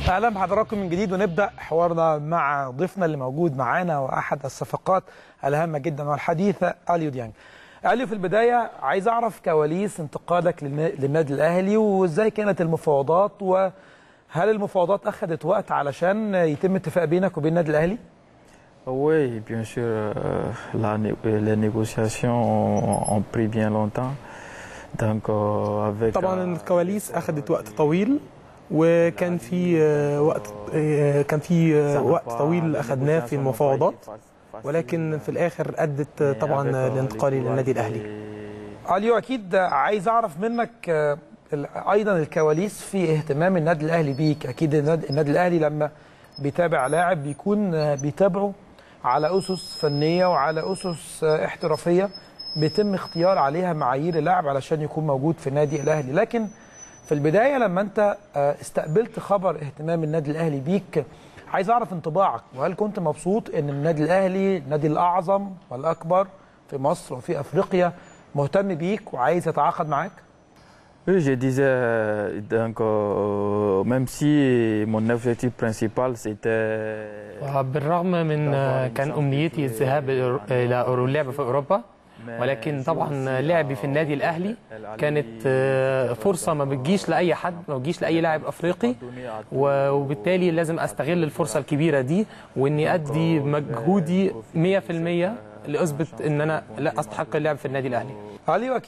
اهلا بحضراتكم من جديد ونبدا حوارنا مع ضيفنا اللي موجود معانا واحد الصفقات الهامه جدا والحديث اليو ديانج. اليو في البدايه عايز اعرف كواليس انتقالك للنا- للنادي الاهلي وازاي كانت المفاوضات وهل المفاوضات اخذت وقت علشان يتم اتفاق بينك وبين النادي الاهلي؟ Oui, bien sûr, euh, la né- les négociations ont, ont pris bien longtemps. Donc, euh, avec, طبعا euh, الكواليس اخذت وقت طويل وكان في آه، وقت آه، كان في آه، ça n'a وقت pas- طويل les اخذناه في négociations n'ont pas المفاوضات été fac- faciles. ولكن في الاخر ادت آه، Mais طبعا avec, آه، euh, لانتقالي les للنادي couloirs الاهلي et- اليو اكيد عايز اعرف منك آه، ال- ايضا الكواليس في اهتمام النادي الاهلي بيك اكيد النادي النادي الاهلي لما بيتابع لاعب بيكون آه، بيتابعه على اسس فنيه وعلى اسس آه، احترافيه بيتم اختيار عليها معايير اللاعب علشان يكون موجود في النادي الاهلي لكن في البدايه لما انت آه، استقبلت خبر اهتمام النادي الاهلي بيك عايز اعرف انطباعك وهل كنت مبسوط ان النادي الاهلي النادي الاعظم والاكبر في مصر وفي افريقيا مهتم بيك وعايز يتعاقد معاك Oui, je disais, euh, donc, euh, même si mon objectif principal c'était. بالرغم من كان امنيتي الذهاب الى اللعب في اوروبا ولكن طبعا لعبي في النادي الاهلي كانت فرصه ما بتجيش لاي حد ما بتجيش لاي لاعب افريقي وبالتالي لازم استغل الفرصه الكبيره دي واني ادي مجهودي 100% لاثبت ان انا لا استحق اللعب في النادي الاهلي علي